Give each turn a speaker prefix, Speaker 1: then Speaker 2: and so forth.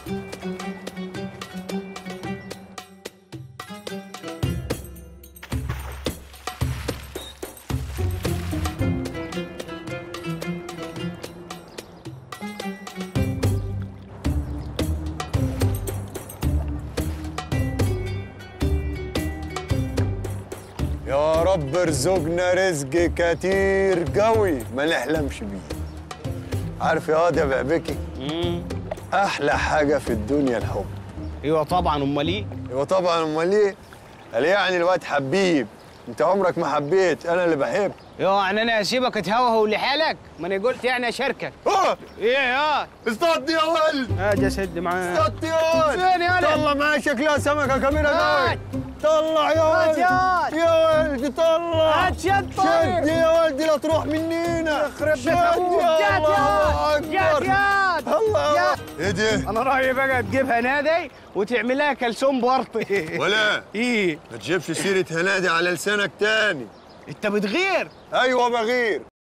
Speaker 1: يا رب ارزقنا رزق كتير قوي ما نحلمش بيه عارف يا واد يا بعبكي احلى حاجه في الدنيا الحب
Speaker 2: ايوه طبعا امال ايه
Speaker 1: ايوه طبعا امال ايه قال يعني الواد حبيب انت عمرك ما حبيت انا اللي بحب
Speaker 2: يعني انا اسيبك تهوهو لحالك ما انا قلت يعني اشاركك
Speaker 1: اه
Speaker 2: ايه يا
Speaker 1: اصطادني يا ولد
Speaker 2: اجي اسد معاك
Speaker 1: اصطادني يا ولد
Speaker 2: فين يا ولد؟
Speaker 1: طلع معايا شكلها سمكه كبيره قوي
Speaker 2: هات.
Speaker 1: طلع يا
Speaker 2: هات
Speaker 1: ولد
Speaker 2: يا ولد.
Speaker 1: يا ولد طلع
Speaker 2: هات شد طير.
Speaker 1: شد يا ولدي لا تروح منينا
Speaker 2: يخرب بيت
Speaker 1: شد
Speaker 2: ابوك
Speaker 1: يا
Speaker 2: جات
Speaker 1: الله
Speaker 2: ياد جات
Speaker 1: اكبر
Speaker 2: ياد
Speaker 1: الله
Speaker 2: جات.
Speaker 1: ايه ده
Speaker 2: انا رايي بقى تجيبها نادي وتعمل لها كلثوم برطي
Speaker 1: ولا
Speaker 2: ايه
Speaker 1: ما تجيبش سيره هنادي على لسانك تاني
Speaker 2: انت بتغير
Speaker 1: ايوه بغير